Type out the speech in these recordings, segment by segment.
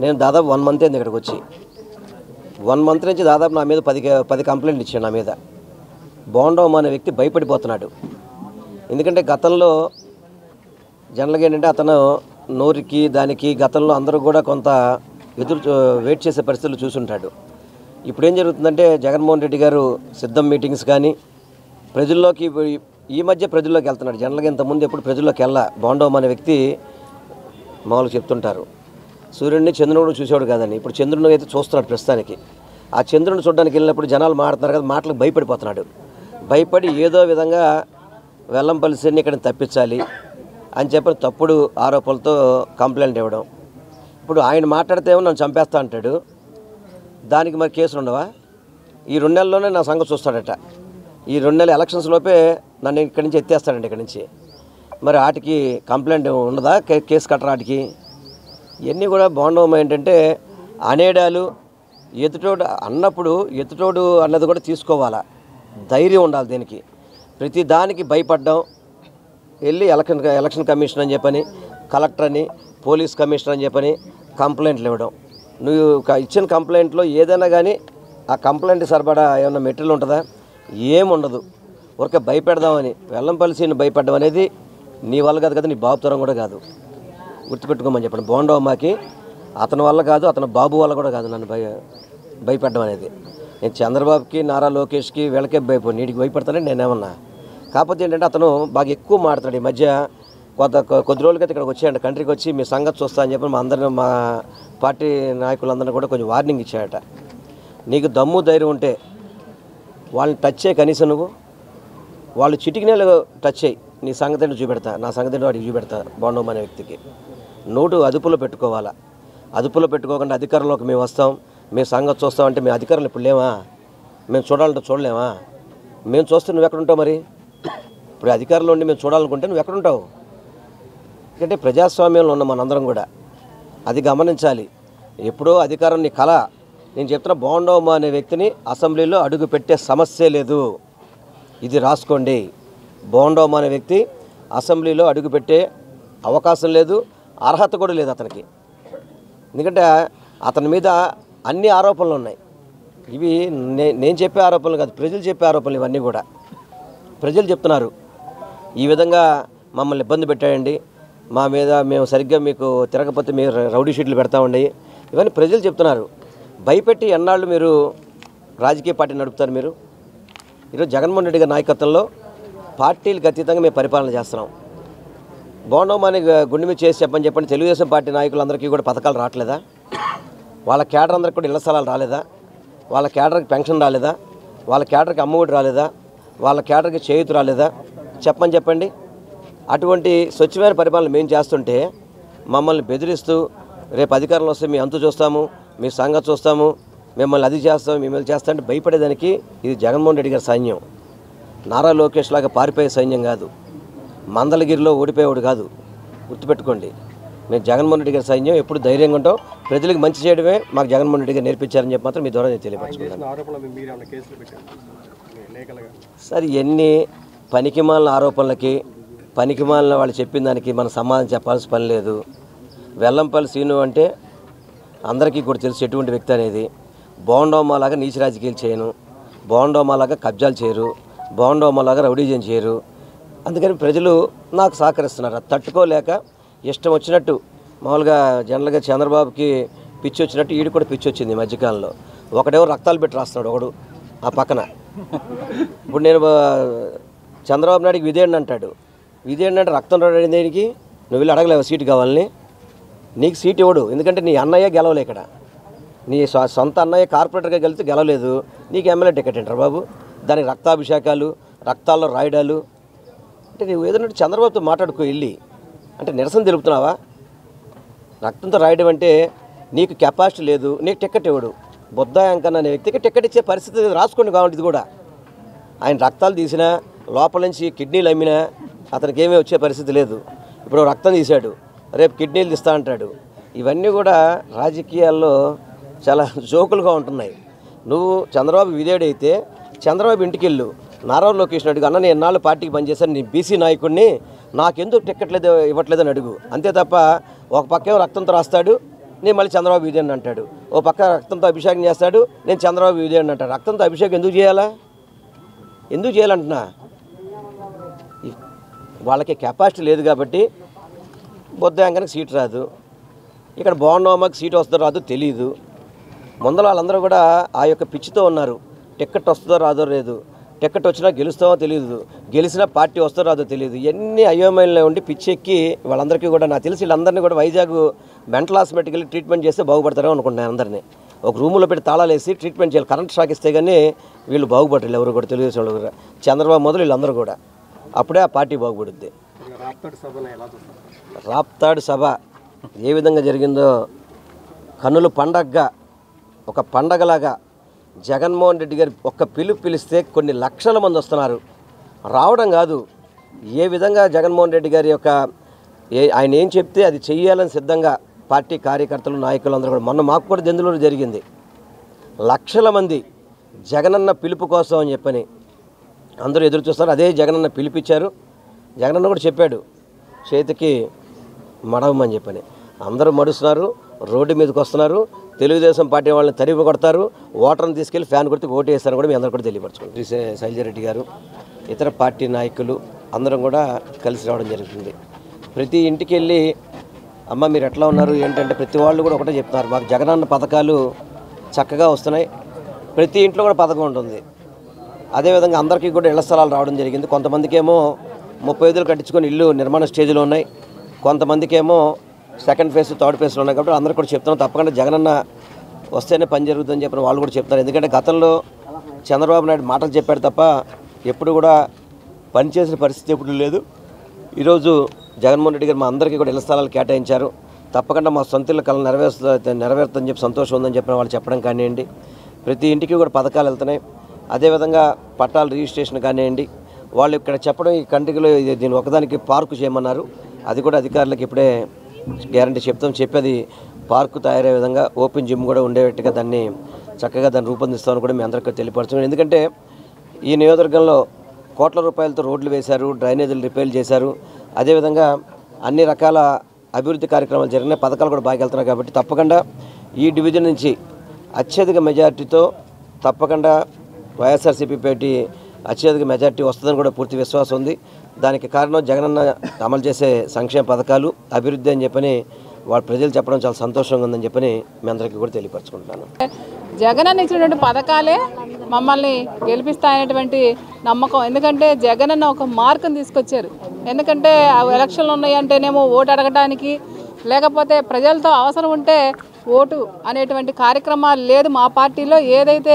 నేను దాదాపు one month అయింది ఇక్కడికి వచ్చి వన్ మంత్ నుంచి దాదాపు నా మీద పది పది కంప్లైంట్లు ఇచ్చాడు నా మీద బోండోమ్ అనే వ్యక్తి భయపడిపోతున్నాడు ఎందుకంటే గతంలో జనరల్గా ఏంటంటే అతను నోరికి దానికి గతంలో అందరూ కూడా కొంత ఎదురు చూ- వెయిట్ చేసే పరిస్థితులు చూసుంటాడు ఇప్పుడు ఏం జరుగుతుందంటే జగన్మోహన్ రెడ్డి గారు సిద్ధం మీటింగ్స్ కానీ ప్రజల్లోకి ఈ- ఈ మధ్య ప్రజల్లోకి వెళ్తున్నాడు జనరల్గా ఇంతకుముందు ఎప్పుడు ప్రజల్లోకి వెళ్ళా బోండోమ్ అనే వ్యక్తి మామూలుగా చెప్తుంటారు సూర్యుడిని చంద్రుడు చూసేవాడు కాదని ఇప్పుడు చంద్రుడిని అయితే చూస్తున్నాడు ప్రస్తుతానికి ఆ చంద్రుడిని చూడడానికి వెళ్ళినప్పుడు జనాలు మాడుతున్నారు కదా మాటలకు భయపడిపోతున్నాడు భయపడి ఏదో విధంగా వెల్లంపల్లి శని ఇక్కడ తప్పించాలి అని చెప్పి తప్పుడు ఆరోపణలతో కంప్లైంట్ ఇవ్వడం ఇప్పుడు ఆయన మాట్లాడితే ఏమో నన్ను చంపేస్తా అంటాడు దానికి మరి కేసులు ఉండవా ఈ రెండు నెలల్లోనే నా సంగతి చూస్తాడట ఈ రెండు నెలల ఎలక్షన్స్ లోపే నన్ను ఇక్కడి నుంచి ఎత్తేస్తాడండి ఇక్కడి నుంచి మరి వాటికి కంప్లైంట్ ఉండదా కే- కేసు కట్టరా వాటికి ఇవన్నీ కూడా బాగుండవు ఏంటంటే అనేడాలు ఎదుటోడు అన్నప్పుడు ఎదుటోడు అన్నది కూడా తీసుకోవాలా ధైర్యం ఉండాలి దీనికి ప్రతి దానికి భయపడ్డం వెళ్ళి ఎలక్షన్ ఎలక్షన్ కమిషన్ అని చెప్పని కలెక్టర్ అని పోలీస్ కమిషనర్ అని చెప్పని కంప్లైంట్లు ఇవ్వడం నువ్వు క- ఇచ్చిన కంప్లైంట్లో ఏదైనా కానీ ఆ కంప్లైంట్ సరిపడా ఏమైనా మెటీరియల్ ఉంటుందా ఏముండదు ఊరికే భయపెడదామని వెల్లంపల్లిని భయపడడం అనేది నీ వల్ల కాదు కదా నీ బాబుతరం కూడా కాదు గుర్తుపెట్టుకోమని చెప్పండి బోండవమ్మకి అతని వల్ల కాదు అతని బాబు వల్ల కూడా కాదు నన్ను భయ భయపెట్టడం అనేది నేను చంద్రబాబుకి నారా లోకేష్కి వీళ్ళకే భయపడి నీటికి భయపడతానని నేనేమన్నా కాకపోతే ఏంటంటే అతను బాగా ఎక్కువ మాట్లాడు ఈ మధ్య కొంత కొ- కొద్ది రోజులకి ఇక్కడికి వచ్చాయంట కంట్రీకి వచ్చి మీ సంగతి చూస్తా అని చెప్పి మా అందరిని మా పార్టీ నాయకులందరినీ కూడా కొంచెం వార్నింగ్ ఇచ్చాడట నీకు దమ్ము ధైర్యం ఉంటే వాళ్ళని టచ్ చేయి కనీసం నువ్వు వాళ్ళు చిటికినేలు టచ్ చేయి నీ సంగతి ఏంటో చూపెడతా నా సంగతి ఏంటో వాడికి చూపెడతా బాండవం అనే వ్యక్తికి నోటు అదుపులో పెట్టుకోవాలా అదుపులో పెట్టుకోకుండా అధికారంలోకి మేము వస్తాం మేము సంగతి చూస్తామంటే మేము అధికారులు ఇప్పుడు లేమా మేము చూడాలంటే చూడలేమా మేము చూస్తే నువ్వు ఎక్కడుంటావు మరి ఇప్పుడు అధికారంలో ఉండి మేము చూడాలనుకుంటే నువ్వు ఎక్కడుంటావు ఎందుకంటే ప్రజాస్వామ్యంలో ఉన్న మనందరం కూడా అది గమనించాలి ఎప్పుడో అధికారం నీ కళ నేను చెప్తున్న బాండోమా అనే వ్యక్తిని అసెంబ్లీలో అడుగు పెట్టే సమస్యే లేదు ఇది రాసుకోండి బోండోమా అనే వ్యక్తి అసెంబ్లీలో అడుగుపెట్టే అవకాశం లేదు అర్హత కూడా లేదు అతనికి ఎందుకంటే అతని మీద అన్ని ఆరోపణలు ఉన్నాయి ఇవి నే- నేను చెప్పే ఆరోపణలు కాదు ప్రజలు చెప్పే ఆరోపణలు ఇవన్నీ కూడా ప్రజలు చెప్తున్నారు ఈ విధంగా మమ్మల్ని ఇబ్బంది పెట్టాయండి మా మీద మేము సరిగ్గా మీకు తిరగకపోతే మీరు రౌడీ షీట్లు పెడతామండి ఇవన్నీ ప్రజలు చెప్తున్నారు భయపెట్టి ఎన్నాళ్ళు మీరు రాజకీయ పార్టీ నడుపుతారు మీరు ఈరోజు జగన్మోహన్ రెడ్డి గారి నాయకత్వంలో పార్టీలకు అతీతంగా మేము పరిపాలన చేస్తున్నాం బోండోమాని గుండె మీద చేసి చెప్పని చెప్పండి తెలుగుదేశం పార్టీ నాయకులందరికీ కూడా పథకాలు రావట్లేదా వాళ్ళ కేడర్ అందరికి కూడా ఇళ్ల స్థలాలు రాలేదా వాళ్ళ కేడర్కి పెన్షన్ రాలేదా వాళ్ళ కేడర్కి అమ్మఒడి రాలేదా వాళ్ళ కేడర్కి చేయూత రాలేదా చెప్పని చెప్పండి అటువంటి స్వచ్ఛమైన పరిపాలన మేము చేస్తుంటే మమ్మల్ని బెదిరిస్తూ రేపు అధికారంలో వస్తే మీ అంతు చూస్తాము మీ సంగతి చూస్తాము మిమ్మల్ని అది చేస్తాం మిమ్మల్ని చేస్తా అంటే భయపడేదానికి ఇది జగన్మోహన్ రెడ్డి గారి సైన్యం నారా లోకేష్ లాగా పారిపోయే సైన్యం కాదు మందలగిరిలో ఓడిపోయేవాడు కాదు గుర్తుపెట్టుకోండి మేము జగన్మోహన్ రెడ్డి గారి సైన్యం ఎప్పుడు ధైర్యంగా ఉంటాం ప్రజలకు మంచి చేయడమే మాకు జగన్మోహన్ రెడ్డి గారు నేర్పించారని చెప్పి మాత్రం మీ ద్వారా నేను తెలియపరచుకుంటాను చేసిన ఆరోపణలు మీరు ఏమైనా కేసులు పెట్టారు లేఖలుగా సార్ ఎన్ని పనికిమాలిన ఆరోపణలకి పనికిమాలిన వాళ్ళు చెప్పిన దానికి మనం సమాధానం చెప్పాల్సిన పని లేదు వెల్లంపల్లి సీను అంటే అందరికీ కూడా తెలుసు ఎటువంటి వ్యక్తి అనేది బాగుండోమాలాగా నీచి రాజకీయాలు చేయను బాగుండోమాలాగా కబ్జాలు చేయరు బాగుండోమాలాగా రౌడీజం చేయరు అందుకని ప్రజలు నాకు సహకరిస్తున్నారు అది తట్టుకోలేక ఇష్టం వచ్చినట్టు మామూలుగా జనరల్గా చంద్రబాబుకి పిచ్చి వచ్చినట్టు ఈడు కూడా పిచ్చి వచ్చింది ఈ మధ్యకాలంలో ఒకడేమో రక్తాలు పెట్టి రాస్తున్నాడు ఒకడు ఆ పక్కన ఇప్పుడు నేను ఆ, చంద్రబాబు నాయుడికి విధేయండి అంటాడు విధేయండి అంటే రక్తం రాడు దేనికి నువ్వు వెళ్ళి అడగలేవు సీటు కావాలని నీకు సీట్ ఇవ్వడు ఎందుకంటే నీ అన్నయ్య గెలవలే ఇక్కడ నీ సొ- సొంత అన్నయ్య కార్పొరేటర్గా గెలిస్తే గెలవలేదు నీకు ఎమ్మెల్యే టికెట్ ఏంటారు బాబు దానికి రక్తాభిషేకాలు రక్తాల్లో రాయడాలు అంటే నువ్వు ఏదైనా చంద్రబాబుతో మాట్లాడుకో వెళ్ళి అంటే నిరసన తెలుపుతున్నావా రక్తంతో రాయడం అంటే నీకు కెపాసిటీ లేదు నీకు టికెట్ ఇవ్వడు బుద్ధాయంకన్ అనే వ్యక్తికి టికెట్ ఇచ్చే పరిస్థితి లేదు. రాసుకోండి కావాలి ఇది కూడా ఆయన రక్తాలు తీసినా లోపల నుంచి కిడ్నీలు అమ్మినా అతనికి ఏమీ వచ్చే పరిస్థితి లేదు ఇప్పుడు రక్తం తీశాడు రేపు కిడ్నీలు తీస్తా అంటాడు ఇవన్నీ కూడా రాజకీయాల్లో చాలా జోకులుగా ఉంటున్నాయి నువ్వు చంద్రబాబు విధేయుడైతే చంద్రబాబు ఇంటికి వెళ్ళు నారా లోకేష్ అడుగు అన్న నేను ఎన్నాళ్ళు పార్టీకి పనిచేశాను నీ బీసీ నాయకుడిని నాకెందుకు టికెట్ లేదు ఇవ్వట్లేదని అడుగు అంతే తప్ప ఒక పక్కేమో రక్తంతో రాస్తాడు నేను మళ్ళీ చంద్రబాబు ఇది అని అంటాడు ఓ పక్క రక్తంతో అభిషేకం చేస్తాడు నేను చంద్రబాబు ఇది అని అంటాడు రక్తంతో అభిషేకం ఎందుకు చేయాలా ఎందుకు చేయాలంటున్నా ఈ- వాళ్ళకి కెపాసిటీ లేదు కాబట్టి బొద్దాంగానికి సీట్ రాదు ఇక్కడ బాగున్నామాకి సీట్ వస్తుందో రాదో తెలియదు ముందర వాళ్ళందరూ కూడా ఆ యొక్క పిచ్చితో ఉన్నారు టికెట్ వస్తుందో రాదో లేదు టికెట్ వచ్చినా గెలుస్తామో తెలియదు గెలిచినా పార్టీ వస్తుందో రాదో తెలియదు ఇవన్నీ అయోమయంలో ఉండి పిచ్చెక్కి వాళ్ళందరికీ కూడా నాకు తెలిసి వీళ్ళందరినీ కూడా వైజాగ్ మెంటల్ హాస్పిటల్కి వెళ్ళి ట్రీట్మెంట్ చేస్తే బాగుపడతారో అనుకుంటున్నాను అందరినీ ఒక రూములో పెట్టి తాళాలు వేసి ట్రీట్మెంట్ చేయాలి కరెంట్ షాక్ ఇస్తే కానీ వీళ్ళు బాగుపడరు ఎవరు కూడా తెలుగుదేశం వాళ్ళు కూడా చంద్రబాబు మొదలు వీళ్ళందరూ కూడా అప్పుడే ఆ పార్టీ బాగుపడుద్ది ఇంకా రాప్తాడు సభను ఎలా చూస్తారు రాప్తాడు సభ ఏ విధంగా జరిగిందో కన్నుల పండగగా ఒక పండగలాగా జగన్మోహన్ రెడ్డి గారు ఒక్క పిలుపు పిలిస్తే కొన్ని లక్షల మంది వస్తున్నారు రావడం కాదు ఏ విధంగా జగన్మోహన్ రెడ్డి గారి యొక్క ఏ ఆయన ఏం చెప్తే అది చెయ్యాలని సిద్ధంగా పార్టీ కార్యకర్తలు నాయకులు అందరూ కూడా మొన్న మాకు కూడా దెందులూరు జరిగింది లక్షల మంది జగనన్న పిలుపు కోసం అని చెప్పని అందరూ ఎదురు చూస్తారు అదే జగనన్న పిలిపించారు జగనన్న కూడా చెప్పాడు చేతికి మడవమని చెప్పని అందరూ మడుస్తున్నారు రోడ్డు మీదకి వస్తున్నారు తెలుగుదేశం పార్టీ వాళ్ళని తరిమి కొడతారు ఓటర్ని తీసుకెళ్లి ఫ్యాన్ కొడితే ఓటు వేస్తారని కూడా మీ అందరూ కూడా తెలియపరచుకోండి శ్రీ శై- శైలజారెడ్డి గారు ఇతర పార్టీ నాయకులు అందరం కూడా కలిసి రావడం జరుగుతుంది ప్రతి ఇంటికి వెళ్ళి అమ్మ మీరు ఎట్లా ఉన్నారు ఏంటంటే ప్రతి వాళ్ళు కూడా ఒకటే చెప్తున్నారు మాకు జగనన్న పథకాలు చక్కగా వస్తున్నాయి ప్రతి ఇంట్లో కూడా పథకం ఉంటుంది అదేవిధంగా అందరికీ కూడా ఇళ్ల స్థలాలు రావడం జరిగింది కొంతమందికి ఏమో ముప్పై ఐదులు కట్టించుకొని ఇల్లు నిర్మాణ స్టేజ్లో ఉన్నాయి కొంతమందికి ఏమో సెకండ్ ఫేజ్ థర్డ్ ఫేజ్లో ఉన్నాయి కాబట్టి అందరూ కూడా చెప్తున్నాం తప్పకుండా జగనన్న వస్తేనే పని జరుగుతుందని చెప్పిన వాళ్ళు కూడా చెప్తున్నారు ఎందుకంటే గతంలో చంద్రబాబు నాయుడు మాటలు చెప్పాడు తప్ప ఎప్పుడు కూడా పనిచేసిన పరిస్థితి ఎప్పుడు లేదు ఈరోజు జగన్మోహన్ రెడ్డి గారు మా అందరికీ కూడా ఇళ్ల స్థలాలు కేటాయించారు తప్పకుండా మా సొంత ఇళ్ళ కళ నెరవేరుస్తా నెరవేరుతుందని చెప్పి సంతోషం ఉందని చెప్పిన వాళ్ళు చెప్పడం కానివ్వండి ప్రతి ఇంటికి కూడా పథకాలు వెళ్తున్నాయి అదేవిధంగా పట్టాల రిజిస్ట్రేషన్ కానివ్వండి వాళ్ళు ఇక్కడ చెప్పడం ఈ కంటికిలో ఇది దీని ఒకదానికి పార్కు చేయమన్నారు అది కూడా అధికారులకు ఇప్పుడే గ్యారంటీ చెప్తాం చెప్పేది పార్కు తయారయ్యే విధంగా ఓపెన్ జిమ్ కూడా ఉండేట్టుగా దాన్ని చక్కగా దాన్ని రూపొందిస్తామని కూడా మీ అందరికీ తెలియపరచుకున్నాం ఎందుకంటే ఈ నియోజకవర్గంలో కోట్ల రూపాయలతో రోడ్లు వేశారు డ్రైనేజీలు రిపేర్లు చేశారు అదేవిధంగా అన్ని రకాల అభివృద్ధి కార్యక్రమాలు జరిగినాయి పథకాలు కూడా బాగా వెళ్తున్నాయి కాబట్టి తప్పకుండా ఈ డివిజన్ నుంచి అత్యధిక మెజార్టీతో తప్పకుండా వైఎస్ఆర్సీపీ పార్టీ అత్యధిక మెజార్టీ వస్తుందని కూడా పూర్తి విశ్వాసం ఉంది దానికి కారణం జగనన్న అమలు చేసే సంక్షేమ పథకాలు అభివృద్ధి అని చెప్పని వాళ్ళ ప్రజలు చెప్పడం చాలా సంతోషంగా ఉందని చెప్పని మీ అందరికీ కూడా తెలియపరచుకుంటున్నాను జగన్ అన్న ఇచ్చినటువంటి పథకాలే మమ్మల్ని గెలిపిస్తాయనేటువంటి నమ్మకం ఎందుకంటే జగన్ అన్న ఒక మార్కుని తీసుకొచ్చారు ఎందుకంటే ఆ ఎలక్షన్లు ఉన్నాయంటేనేమో ఓటు అడగడానికి లేకపోతే ప్రజలతో అవసరం ఉంటే ఓటు అనేటువంటి కార్యక్రమాలు లేదు మా పార్టీలో ఏదైతే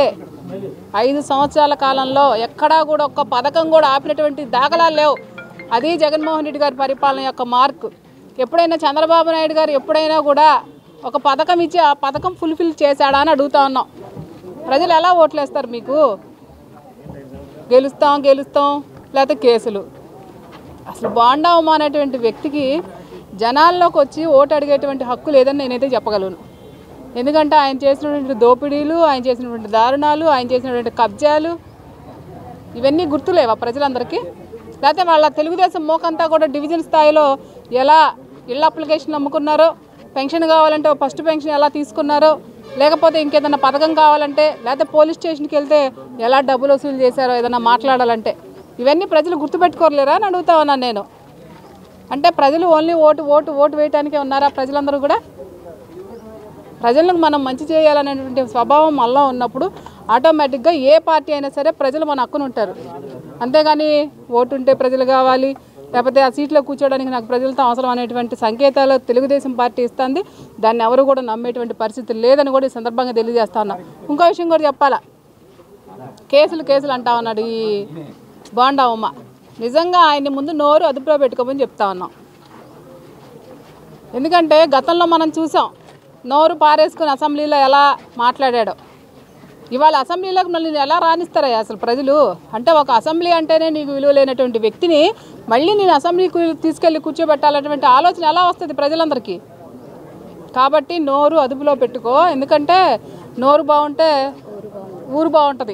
ఐదు సంవత్సరాల కాలంలో ఎక్కడా కూడా ఒక్క పథకం కూడా ఆపినటువంటి దాఖలాలు లేవు అది జగన్మోహన్ రెడ్డి గారి పరిపాలన యొక్క మార్కు ఎప్పుడైనా చంద్రబాబు నాయుడు గారు ఎప్పుడైనా కూడా ఒక పథకం ఇచ్చి ఆ పథకం ఫుల్ఫిల్ చేశాడా అని అడుగుతా ఉన్నాం ప్రజలు ఎలా ఓట్లేస్తారు మీకు గెలుస్తాం గెలుస్తాం లేకపోతే కేసులు అసలు బాండావమ్మ అనేటువంటి వ్యక్తికి జనాల్లోకి వచ్చి ఓటు అడిగేటువంటి హక్కు లేదని నేనైతే చెప్పగలను ఎందుకంటే ఆయన చేసినటువంటి దోపిడీలు ఆయన చేసినటువంటి దారుణాలు ఆయన చేసినటువంటి కబ్జాలు ఇవన్నీ గుర్తులేవా ప్రజలందరికీ లేకపోతే వాళ్ళ తెలుగుదేశం మోకంతా కూడా డివిజన్ స్థాయిలో ఎలా ఇళ్ళ అప్లికేషన్ అమ్ముకున్నారో పెన్షన్ కావాలంటే ఓ ఫస్ట్ పెన్షన్ ఎలా తీసుకున్నారో లేకపోతే ఇంకేదైనా పథకం కావాలంటే లేకపోతే పోలీస్ స్టేషన్కి వెళ్తే ఎలా డబ్బులు వసూలు చేశారో ఏదైనా మాట్లాడాలంటే ఇవన్నీ ప్రజలు గుర్తుపెట్టుకోలేరా అని అడుగుతా ఉన్నాను నేను అంటే ప్రజలు ఓన్లీ ఓటు ఓటు ఓటు వేయటానికే ఉన్నారా ప్రజలందరూ కూడా ప్రజలకు మనం మంచి చేయాలనేటువంటి స్వభావం మనలో ఉన్నప్పుడు ఆటోమేటిక్గా ఏ పార్టీ అయినా సరే ప్రజలు మన హక్కును ఉంటారు అంతేగాని ఓటు ఉంటే ప్రజలు కావాలి లేకపోతే ఆ సీట్లో కూర్చోడానికి నాకు ప్రజలతో అవసరం అనేటువంటి సంకేతాలు తెలుగుదేశం పార్టీ ఇస్తుంది దాన్ని ఎవరు కూడా నమ్మేటువంటి పరిస్థితి లేదని కూడా ఈ సందర్భంగా తెలియజేస్తా ఉన్నా ఇంకో విషయం కూడా చెప్పాలా కేసులు కేసులు అంటా ఉన్నాడు ఈ బాండావమ్మ నిజంగా ఆయన్ని ముందు నోరు అదుపులో పెట్టుకోమని చెప్తా ఉన్నాం ఎందుకంటే గతంలో మనం చూసాం నోరు పారేసుకుని అసెంబ్లీలో ఎలా మాట్లాడాడో ఇవాళ అసెంబ్లీలోకి మళ్ళీ ఎలా రాణిస్తారయ్యా అసలు ప్రజలు అంటే ఒక అసెంబ్లీ అంటేనే నీకు విలువ లేనటువంటి వ్యక్తిని మళ్ళీ నేను అసెంబ్లీకి తీసుకెళ్ళి కూర్చోబెట్టాలనేటువంటి ఆలోచన ఎలా వస్తుంది ప్రజలందరికీ కాబట్టి నోరు అదుపులో పెట్టుకో ఎందుకంటే నోరు బాగుంటే ఊరు బాగుంటుంది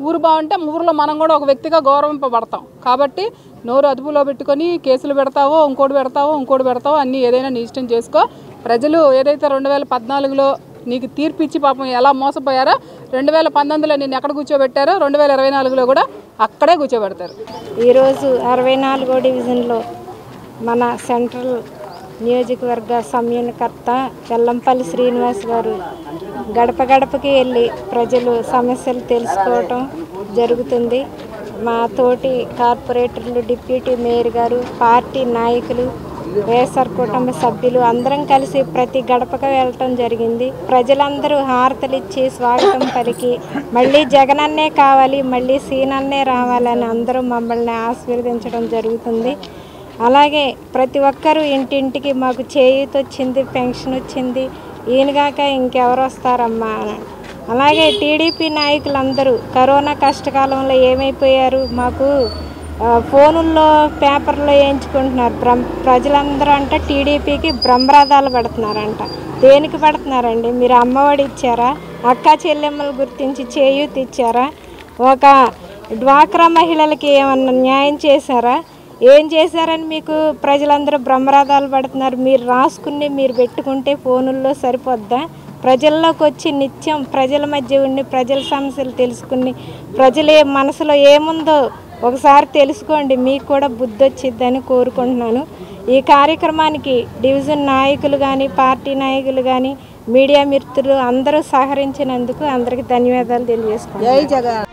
ఊరు బాగుంటే ఊరిలో మనం కూడా ఒక వ్యక్తిగా గౌరవింపబడతాం కాబట్టి నోరు అదుపులో పెట్టుకొని కేసులు పెడతావో ఇంకోటి పెడతావో ఇంకోటి పెడతావో అన్నీ ఏదైనా నీ ఇష్టం చేసుకో ప్రజలు ఏదైతే రెండు వేల పద్నాలుగులో నీకు తీర్పు ఇచ్చి పాపం ఎలా మోసపోయారో రెండు వేల పంతొమ్మిదిలో నేను ఎక్కడ కూర్చోబెట్టారో రెండు వేల ఇరవై నాలుగులో కూడా అక్కడే కూర్చోబెడతారు ఈరోజు అరవై నాలుగో డివిజన్లో మన సెంట్రల్ నియోజకవర్గ సమన్వయకర్త వెల్లంపల్లి శ్రీనివాస్ గారు గడప గడపకి వెళ్ళి ప్రజలు సమస్యలు తెలుసుకోవటం జరుగుతుంది మా తోటి కార్పొరేటర్లు డిప్యూటీ మేయర్ గారు పార్టీ నాయకులు వైఎస్ఆర్ కుటుంబ సభ్యులు అందరం కలిసి ప్రతి గడపకు వెళ్ళటం జరిగింది ప్రజలందరూ హారతలిచ్చి స్వాగతం పలికి మళ్ళీ జగనన్నే కావాలి మళ్ళీ సీనన్నే రావాలని అందరూ మమ్మల్ని ఆశీర్వదించడం జరుగుతుంది అలాగే ప్రతి ఒక్కరూ ఇంటింటికి మాకు చేయూత వచ్చింది పెన్షన్ వచ్చింది ఈయనగాక ఇంకెవరు వస్తారమ్మా అని అలాగే టీడీపీ నాయకులందరూ కరోనా కష్టకాలంలో ఏమైపోయారు మాకు ఆ, ఫోనుల్లో పేపర్లో వేయించుకుంటున్నారు బ్రహ్మ ప్రజలందరూ అంట టీడీపీకి బ్రహ్మరథాలు పడుతున్నారంట దేనికి పడుతున్నారండి మీరు అమ్మఒడి ఇచ్చారా అక్క చెల్లెమ్మలు గుర్తించి చేయూత ఇచ్చారా ఒక డ్వాక్రా మహిళలకి ఏమన్నా న్యాయం చేశారా ఏం చేశారని మీకు ప్రజలందరూ బ్రహ్మరథాలు పడుతున్నారు మీరు రాసుకుని మీరు పెట్టుకుంటే ఫోనుల్లో సరిపోద్దా ప్రజల్లోకి వచ్చి నిత్యం ప్రజల మధ్య ఉండి ప్రజల సమస్యలు తెలుసుకుని ప్రజల మనసులో ఏముందో ఒకసారి తెలుసుకోండి మీకు కూడా బుద్ధి వచ్చిద్దని కోరుకుంటున్నాను ఈ కార్యక్రమానికి డివిజన్ నాయకులు కానీ పార్టీ నాయకులు కానీ మీడియా మిత్రులు అందరూ సహకరించినందుకు అందరికీ ధన్యవాదాలు తెలియజేసుకుంటున్నాను